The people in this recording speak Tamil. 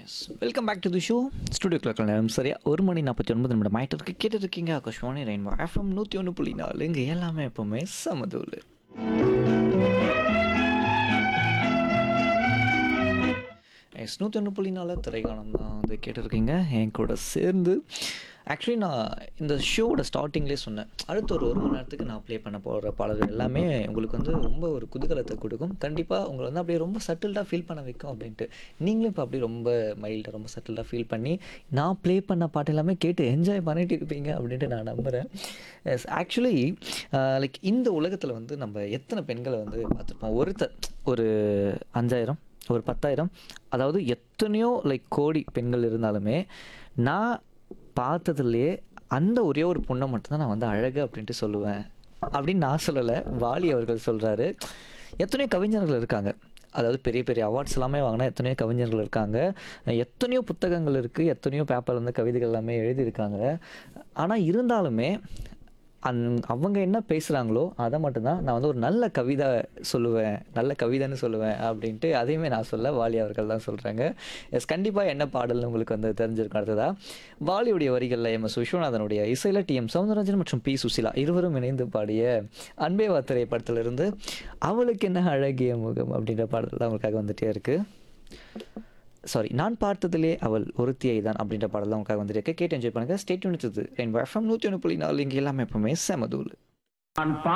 S welcome back to the show studio clock நேரம் சரியா ஒரு மணி நாற்பத்தி ஒன்பது நிமிடம் ஆயிட்டு இருக்கு கேட்டு இருக்கீங்க ஆகாஷ்வாணி ரெயின்போ எஃப்எம் நூற்றி ஒன்று புள்ளி நாலு இங்கே எல்லாமே எப்போவுமே சமதூள் எஸ் நூற்றி ஒன்று புள்ளி நாலு திரைக்காலம் தான் வந்து கேட்டிருக்கீங்க என் கூட சேர்ந்து ஆக்சுவலி நான் இந்த ஷோவோட ஸ்டார்டிங்லேயே சொன்னேன் அடுத்த ஒரு ஒரு மணி நேரத்துக்கு நான் ப்ளே பண்ண போகிற பாடல்கள் எல்லாமே உங்களுக்கு வந்து ரொம்ப ஒரு குதூகலத்தை கொடுக்கும் கண்டிப்பாக உங்களை வந்து அப்படியே ரொம்ப சட்டில்டாக ஃபீல் பண்ண வைக்கும் அப்படின்ட்டு நீங்களும் இப்போ அப்படியே ரொம்ப மைல்டாக ரொம்ப சட்டில்டாக ஃபீல் பண்ணி நான் ப்ளே பண்ண பாட்டு எல்லாமே கேட்டு என்ஜாய் பண்ணிட்டு இருப்பீங்க அப்படின்ட்டு நான் நம்புகிறேன் எஸ் ஆக்சுவலி லைக் இந்த உலகத்தில் வந்து நம்ம எத்தனை பெண்களை வந்து பார்த்துருப்போம் ஒருத்தர் ஒரு அஞ்சாயிரம் ஒரு பத்தாயிரம் அதாவது எத்தனையோ லைக் கோடி பெண்கள் இருந்தாலுமே நான் பார்த்ததுலேயே அந்த ஒரே ஒரு பொண்ணை மட்டும்தான் நான் வந்து அழகு அப்படின்ட்டு சொல்லுவேன் அப்படின்னு நான் சொல்லலை வாலி அவர்கள் சொல்கிறாரு எத்தனையோ கவிஞர்கள் இருக்காங்க அதாவது பெரிய பெரிய அவார்ட்ஸ் எல்லாமே வாங்கினா எத்தனையோ கவிஞர்கள் இருக்காங்க எத்தனையோ புத்தகங்கள் இருக்குது எத்தனையோ பேப்பர் வந்து கவிதைகள் எல்லாமே எழுதியிருக்காங்க ஆனால் இருந்தாலுமே அந் அவங்க என்ன பேசுகிறாங்களோ அதை மட்டும்தான் நான் வந்து ஒரு நல்ல கவிதை சொல்லுவேன் நல்ல கவிதைன்னு சொல்லுவேன் அப்படின்ட்டு அதையுமே நான் சொல்ல வாலி அவர்கள் தான் சொல்கிறாங்க எஸ் கண்டிப்பாக என்ன பாடல்னு உங்களுக்கு வந்து தெரிஞ்சிருக்கும் அடுத்ததா வாலியுடைய வரிகளில் எம் எஸ் விஸ்வநாதனுடைய இசையில் டி எம் சவுந்தரராஜன் மற்றும் பி சுசிலா இருவரும் இணைந்து பாடிய அன்பே வா திரைப்படத்திலிருந்து அவளுக்கு என்ன அழகிய முகம் அப்படின்ற பாடல் தான் உங்களுக்காக வந்துட்டே இருக்குது சாரி நான் பார்த்ததிலே அவள் ஒருத்தியை தான் அப்படின்ற பாடல் தான் உங்களுக்காக வந்துட்டு கேட்டு என்ஜாய் பண்ணுங்கள் ஸ்டேட் யூனிட் ரெயின்போ எஃப்எம் நூற்றி ஒன்று புள்ளி நாலு இங்கே எல்லாமே எப்பவுமே செமதூள் நான்